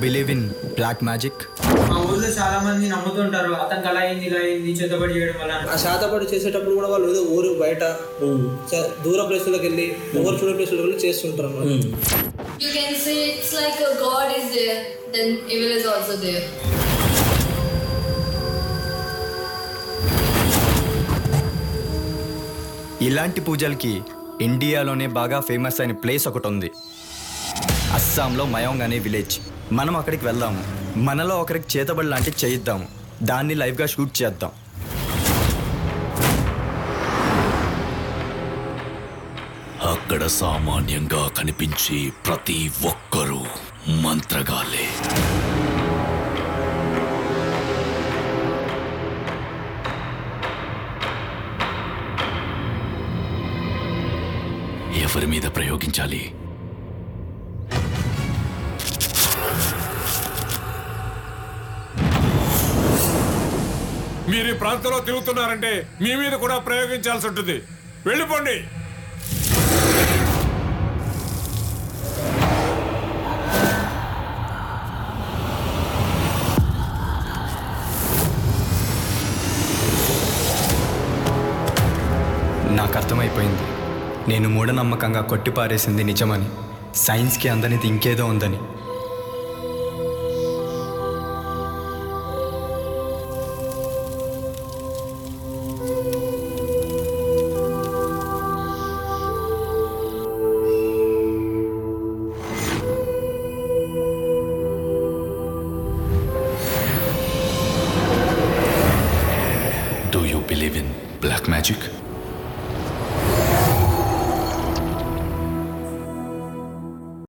Believe in black magic మా ఊర్లో చాలా మంది నమ్ముతుంటారు అతనికి అలా అయింది ఇలా అయింది చేతబడి చేయడం వల్ల ఆ శాతపడి చేసేటప్పుడు కూడా వాళ్ళు ఏదో ఊరు బయట చ- దూర ప్లేసులకు వెళ్ళి ఎవరు చూడే ప్లేసులకు వెళ్ళి చేస్తుంటారు అన్నమాట. You can say it's like a god is there, then evil is also there. ఇలాంటి పూజలకి ఇండియాలోనే బాగా ఫేమస్ అయిన ప్లేస్ ఒకటి ఉంది అస్సాంలో మయోంగ్ అనే విలేజ్ మనం అక్కడికి వెళ్దాము మనలో ఒకరికి చేతబడి లాంటివి చేయిద్దాము దాన్ని లైవ్గా షూట్ చేద్దాం అక్కడ సామాన్యంగా కనిపించే ప్రతి ఒక్కరూ మంత్రగాలే ఎవరి మీద ప్రయోగించాలి మీరు ఈ ప్రాంతంలో తిరుగుతున్నారంటే మీ మీద కూడా ప్రయోగించాల్సి ఉంటుంది వెళ్ళిపోండి నాకు అర్థమైపోయింది నేను మూఢనమ్మకంగా కొట్టిపారేసింది నిజమని సైన్స్కి అందనిది ఇంకేదో ఉందని